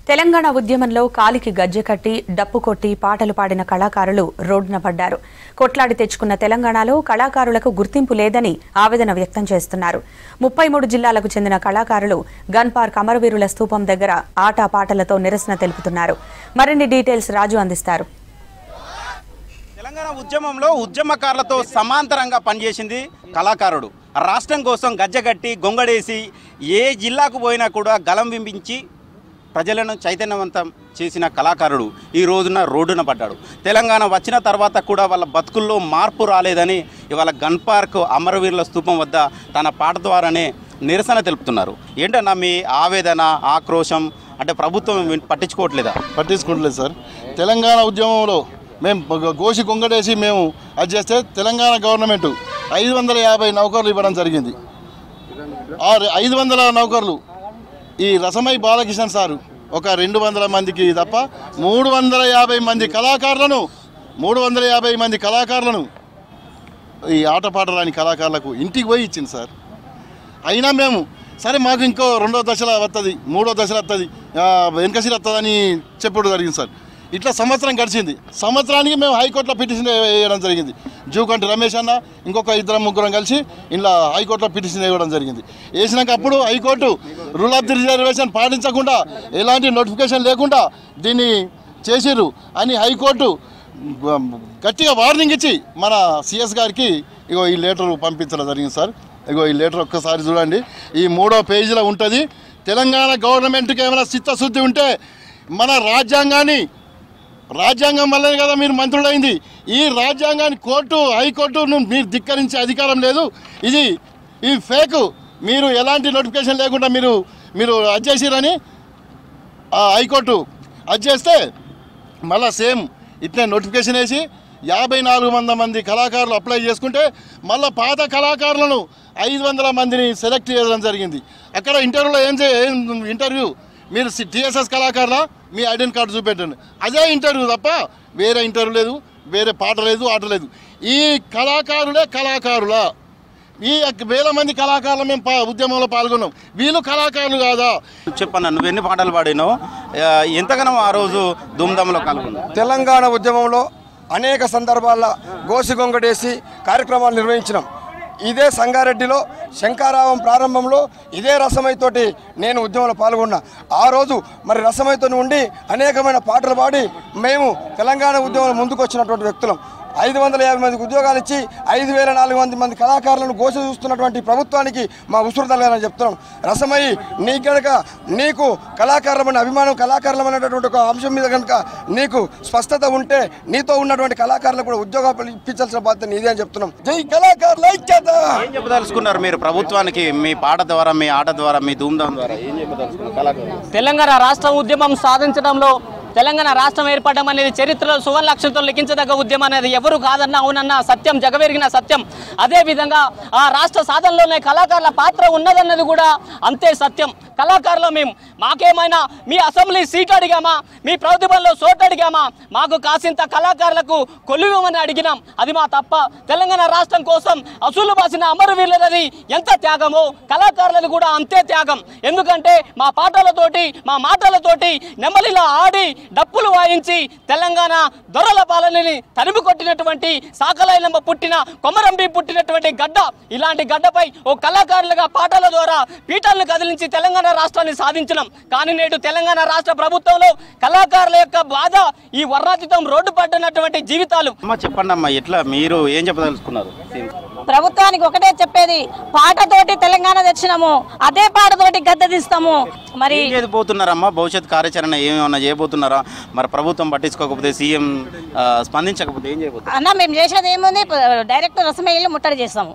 తెలంగాణ ఉద్యమంలో కాలికి గజ్జె కట్టి డప్పు కొట్టి పాటలు పాడిన కళాకారులు రోడ్డున పడ్డారు కొట్లాడి తెచ్చుకున్న తెలంగాణలో కళాకారులకు గుర్తింపు లేదని ఆవేదన వ్యక్తం చేస్తున్నారు ముప్పై మూడు జిల్లాలకు చెందిన కళాకారులు గన్ పార్క్ అమరవీరుల స్తూపం దగ్గర ఆట పాటలతో నిరసన తెలుపుతున్నారు మరిన్ని డీటెయిల్స్ రాజు అందిస్తారు తెలంగాణ ఉద్యమంలో ఉద్యమకారులతో సమాంతరంగా పనిచేసింది కళాకారుడు రాష్ట్రం కోసం గజ్జగట్టి గొంగడేసి ఏ జిల్లాకు పోయినా కూడా గలం వింపించి ప్రజలను చైతన్యవంతం చేసిన కళాకారుడు ఈ రోజున రోడ్డున పడ్డాడు తెలంగాణ వచ్చిన తర్వాత కూడా వాళ్ళ బతుకుల్లో మార్పు రాలేదని ఇవాళ గన్ పార్క్ అమరవీరుల స్తూపం వద్ద తన పాట ద్వారానే నిరసన తెలుపుతున్నారు ఏంటన్నా మీ ఆవేదన ఆక్రోశం అంటే ప్రభుత్వం విన్- పట్టించుకోవట్లేదా పట్టించుకోవట్లేదు సార్ తెలంగాణ ఉద్యమంలో మేము గ- గోసి కొంగడేసి మేము అది చేస్తే తెలంగాణ గవర్నమెంట్ ఐదు వందల యాభై నౌకర్లు ఇవ్వడం జరిగింది ఆ రె- ఐదు వందల నౌకర్లు ఈ రసమై బాలకృష్ణ సారు ఒక రెండు వందల మందికి తప్ప మూడు వందల యాభై మంది కళాకారులను మూడు వందల యాభై మంది కళాకారులను ఈ ఆటపాటలాని కళాకారులకు ఇంటికి పోయి ఇచ్చింది సార్ అయినా మేము సరే మాకు ఇంకో రెండో దశలో వస్తుంది మూడో దశలో వస్తుంది వెనకసిరి వస్తుందని చెప్పడం జరిగింది సార్ ఇట్లా సంవత్సరం గడిచింది సంవత్సరానికి మేము హైకోర్టులో పిటిషన్ వేయడం జరిగింది జూకంటి రమేష్ అన్న ఇంకొక ఇద్దరు ముగ్గురం కలిసి ఇలా హైకోర్టులో పిటిషన్ వేయడం జరిగింది వేసినాక అప్పుడు high court rule of the reservation పాటించకుండా ఎలాంటి నోటిఫికేషన్ లేకుండా దీన్ని చేసిర్రు అని హైకోర్టు గట్టిగా వార్నింగ్ ఇచ్చి మన సిఎస్ గారికి ఇగో ఈ లెటర్ పంపించడం జరిగింది సార్ ఇగో ఈ లెటర్ ఒక్కసారి చూడండి ఈ మూడో పేజీలో ఉంటుంది తెలంగాణ గవర్నమెంట్కి ఏమైనా చిత్తశుద్ధి ఉంటే మన రాజ్యాంగాన్ని రాజ్యాంగం వల్లనే కదా మీరు మంత్రులైంది ఈ రాజ్యాంగాన్ని కోర్టు హైకోర్టును మీరు ధిక్కరించే అధికారం లేదు ఇది ఈ ఫేక్ మీరు ఎలాంటి నోటిఫికేషన్ లేకుండా మీరు మీరు అది చేసిరని ఆ హైకోర్టు అది చేస్తే మళ్ళా సేమ్ ఇట్లే నోటిఫికేషన్ వేసి యాభై నాలుగు వంద మంది కళాకారులు అప్లై చేసుకుంటే మళ్ళీ పాత కళాకారులను ఐదు వందల మందిని సెలెక్ట్ చేయడం జరిగింది అక్కడ ఇంటర్వ్యూలో ఏం చే ఏం ఇంటర్వ్యూ మీరు టీఎస్ఎస్ కళాకారులా మీ ఐడెంటి కార్డు చూపెట్టండి అదే ఇంటర్వ్యూ తప్ప వేరే ఇంటర్వ్యూ లేదు వేరే పాట లేదు ఆట లేదు ఈ కళాకారులే కళాకారులా ఈ వేల మంది కళాకారులు మేము పా- ఉద్యమంలో పాల్గొన్నాం వీళ్ళు కళాకారులు కాదా చెప్పన్న నువ్వు ఎన్ని పాటలు పాడినావు ఆ, ఎంతగానో ఆ రోజు ధూమ్ధాంలో పాల్గొన్నావు తెలంగాణ ఉద్యమంలో అనేక సందర్భాల్లో గోసిగొంగడేసి కార్యక్రమాలు నిర్వహించినాం ఇదే సంగారెడ్డిలో శంకారావం ప్రారంభంలో ఇదే రసమైతోటి నేను ఉద్యమంలో పాల్గొన్నా ఆ రోజు మరి రసమైతో ఉండి అనేకమైన పాటలు పాడి మేము తెలంగాణ ఉద్యమంలో ముందుకు వచ్చినటువంటి వ్యక్తులం ఐదు వందల యాభై మందికి ఉద్యోగాలు ఇచ్చి ఐదు వేల నాలుగు వంద మంది కళాకారులను గోస చూస్తున్నటువంటి ప్రభుత్వానికి మా ఉసురుదలని చెప్తున్నాం రసమై నీ కనుక నీకు కళాకారులమైన అభిమానం కళాకారులమైనటువంటి ఒక అంశం మీద కనుక నీకు స్పష్టత ఉంటే నీతో ఉన్నటువంటి కళాకారులకు కూడా ఉద్యోగాలు ఇప్పించాల్సిన బాధ్యత నీదే అని చెప్తున్నాం జై కళాకారుల ఐక్యత ఏం చెప్పదలుచుకున్నారు మీరు ప్రభుత్వానికి మీ పాట ద్వారా మీ ఆట ద్వారా మీ ధూమ్ధాం ద్వారా ఏం చెప్పదలుచుకున్నారు కళాకారులు తెలంగాణ రాష్ట్ర ఉద్యమం సాధించడంలో తెలంగాణ రాష్ట్రం ఏర్పడడం అనేది చరిత్రలో సువర్ణ అక్షరంతో లిఖించదగ్గ ఉద్యమం అనేది ఎవరు కాదన్నా అవునన్నా సత్యం జగవెరిగిన సత్యం అదే విధంగా ఆ రాష్ట్ర సాధనలోనే కళాకారుల పాత్ర ఉన్నదన్నది కూడా అంతే సత్యం కళాకారులు మేము మాకేమైనా మీ అసెంబ్లీ సీట్ అడిగామా మీ ప్రతిభల్లో చోటు అడిగామా మాకు కాసింత కళాకారులకు కొలువమని అడిగినాం అది మా తప్ప తెలంగాణ రాష్ట్రం కోసం అసూలు బాసిన అమరవీరులది ఎంత త్యాగమో కళాకారులది కూడా అంతే త్యాగం ఎందుకంటే మా పాటలతోటి మా మాటలతోటి నెమ్మలిలా ఆడి డప్పులు వాయించి తెలంగాణ దొరల పాలనని తరిమి కొట్టినటువంటి సాకలైనమ్మ పుట్టిన కొమరంబి పుట్టినటువంటి గడ్డ ఇలాంటి గడ్డపై ఓ కళాకారులుగా పాటల ద్వారా పీఠాలను కదిలించి తెలంగాణ రాష్ట్రాన్ని సాధించినాం కానీ నేడు తెలంగాణ రాష్ట్ర ప్రభుత్వంలో కళాకారుల యొక్క బాధ ఈ వర్ణాతీతం రోడ్డు పడ్డనటువంటి జీవితాలు అమ్మ చెప్పండి అమ్మా ఎట్లా మీరు ఏం చెప్పదలుచుకున్నారు ప్రభుత్వానికి ఒకటే చెప్పేది పాటతోటి తెలంగాణ తెచ్చినాము అదే పాటతోటి గద్దె తీస్తాము మరి ఏం చేయబోతున్నారమ్మా భవిష్యత్ కార్యాచరణ ఏమేమన్నా చేయబోతున్నారా మరి ప్రభుత్వం పట్టించుకోకపోతే సీఎం ఆ, స్పందించకపోతే ఏం చేయబోతున్నారు అన్న మేము చేసేది ఏముంది డైరెక్ట్ రసమయ్యలు ముట్టడి చేస్తాము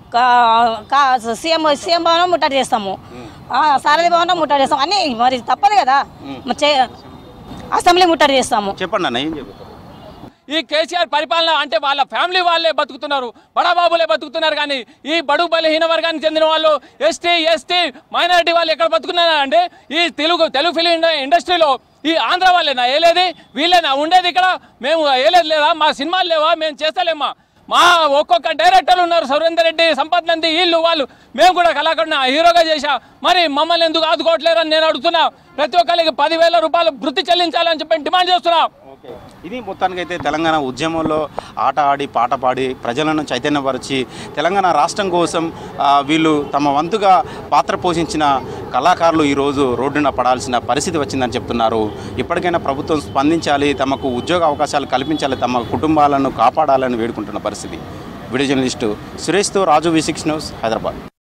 సీఎం సీఎం భవనం ముట్టడి చేస్తాము ఆ, సారథి భవనం ముట్టడి చేస్తాము అన్నీ మరి తప్పదు కదా మరి చే- అసెంబ్లీ ముట్టడి చేస్తాము చెప్పండి అన్న ఏం చేయబోతున్నారు ఈ కేసీఆర్ పరిపాలన అంటే వాళ్ళ ఫ్యామిలీ వాళ్ళే బతుకుతున్నారు బడాబాబులే బతుకుతున్నారు కానీ ఈ బడు బలహీన వర్గానికి చెందిన వాళ్ళు ఎస్టీ ఎస్టీ మైనారిటీ వాళ్ళు ఎక్కడ బతుకున్నారా అంటే ఈ తెలుగు తెలుగు ఫిలిం ఇండ- ఇండస్ట్రీలో ఈ ఆంధ్ర వాళ్ళేనా ఏలేది వీళ్ళేనా ఉండేది ఇక్కడ మేము ఏలేదు లేదా మా సినిమాలు లేవా మేము చేస్తలేమా మా ఒక్కొక్క డైరెక్టర్లు ఉన్నారు సురేందర్ రెడ్డి సంపత్ నంది వీళ్ళు వాళ్ళు మేము కూడా కళాకారుని హీరోగా చేశా మరి మమ్మల్ని ఎందుకు ఆదుకోవట్లేరని నేను అడుగుతున్నా ప్రతి ఒక్కరికి పదివేల రూపాయలు వృత్తి చెల్లించాలని చెప్పి డిమాండ్ చేస్తున్నా ఇది మొత్తానికైతే తెలంగాణ ఉద్యమంలో ఆట ఆడి పాట పాడి ప్రజలను చైతన్యపరిచి తెలంగాణ రాష్ట్రం కోసం ఆ, వీళ్ళు తమ వంతుగా పాత్ర పోషించిన కళాకారులు ఈరోజు రోడ్డున పడాల్సిన పరిస్థితి వచ్చిందని చెప్తున్నారు ఇప్పటికైనా ప్రభుత్వం స్పందించాలి తమకు ఉద్యోగ అవకాశాలు కల్పించాలి తమ కుటుంబాలను కాపాడాలని వేడుకుంటున్న పరిస్థితి వీడియో జర్నలిస్టు సురేష్తో Raju V six news Hyderabad